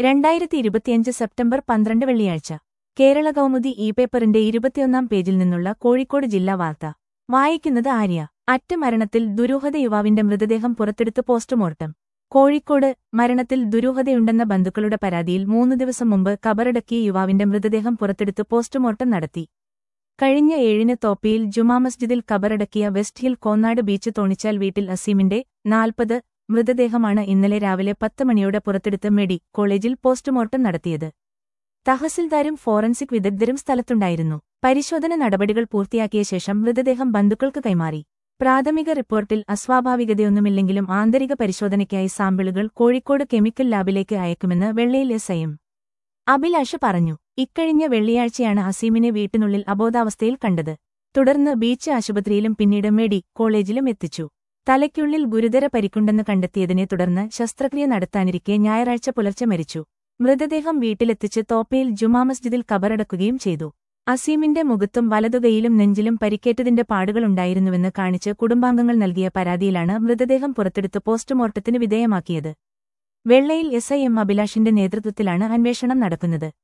രണ്ടായിരത്തി ഇരുപത്തിയഞ്ച് സെപ്റ്റംബർ പന്ത്രണ്ട് വെള്ളിയാഴ്ച കേരള കൗമുദി ഇ പേപ്പറിന്റെ ഇരുപത്തിയൊന്നാം പേജിൽ നിന്നുള്ള കോഴിക്കോട് ജില്ലാ വാർത്ത വായിക്കുന്നത് ആര്യ അറ്റ് മരണത്തിൽ ദുരൂഹത യുവാവിന്റെ മൃതദേഹം പുറത്തെടുത്ത് പോസ്റ്റ്മോർട്ടം കോഴിക്കോട് മരണത്തിൽ ദുരൂഹതയുണ്ടെന്ന ബന്ധുക്കളുടെ പരാതിയിൽ മൂന്നു ദിവസം മുമ്പ് കബറടക്കിയ യുവാവിന്റെ മൃതദേഹം പുറത്തെടുത്ത് പോസ്റ്റ്മോർട്ടം നടത്തി കഴിഞ്ഞ ഏഴിന് തോപ്പിയിൽ ജുമാ മസ്ജിദിൽ കബറടക്കിയ west hill Konnad beach Thonichal വീട്ടിൽ അസീമിന്റെ നാൽപ്പത് മൃതദേഹമാണ് ഇന്നലെ രാവിലെ പത്ത് മണിയോടെ പുറത്തെടുത്ത് മെഡി കോളേജിൽ പോസ്റ്റ്മോർട്ടം നടത്തിയത് തഹസിൽദാരും ഫോറൻസിക് വിദഗ്ധരും സ്ഥലത്തുണ്ടായിരുന്നു പരിശോധന നടപടികൾ പൂർത്തിയാക്കിയ ശേഷം മൃതദേഹം ബന്ധുക്കൾക്ക് കൈമാറി പ്രാഥമിക റിപ്പോർട്ടിൽ അസ്വാഭാവികതയൊന്നുമില്ലെങ്കിലും ആന്തരിക പരിശോധനയ്ക്കായി സാമ്പിളുകൾ കോഴിക്കോട് കെമിക്കൽ ലാബിലേക്ക് അയക്കുമെന്ന് വെള്ളയിൽ എസ് ഐയും അഭിലാഷ് പറഞ്ഞു ഇക്കഴിഞ്ഞ വെള്ളിയാഴ്ചയാണ് അസീമിനെ വീട്ടിനുള്ളിൽ അബോധാവസ്ഥയിൽ കണ്ടത് തുടർന്ന് ബീച്ച് ആശുപത്രിയിലും പിന്നീട് മെഡി കോളേജിലും എത്തിച്ചു തലയ്ക്കുള്ളിൽ ഗുരുതര പരിക്കുണ്ടെന്ന് കണ്ടെത്തിയതിനെ തുടർന്ന് ശസ്ത്രക്രിയ നടത്താനിരിക്കെ ഞായറാഴ്ച പുലർച്ചെ മരിച്ചു മൃതദേഹം വീട്ടിലെത്തിച്ച് തോപ്പയിൽ ജുമാ മസ്ജിദിൽ കബറടക്കുകയും ചെയ്തു അസീമിന്റെ മുഖത്തും വലതുകൈയിലും നെഞ്ചിലും പരിക്കേറ്റതിന്റെ പാടുകളുണ്ടായിരുന്നുവെന്ന് കാണിച്ച് കുടുംബാംഗങ്ങൾ നൽകിയ പരാതിയിലാണ് മൃതദേഹം പുറത്തെടുത്ത് പോസ്റ്റ്മോർട്ടത്തിന് വിധേയമാക്കിയത് വെള്ളയിൽ എസ് ഐ എം അഭിലാഷിന്റെ നേതൃത്വത്തിലാണ് അന്വേഷണം നടക്കുന്നത്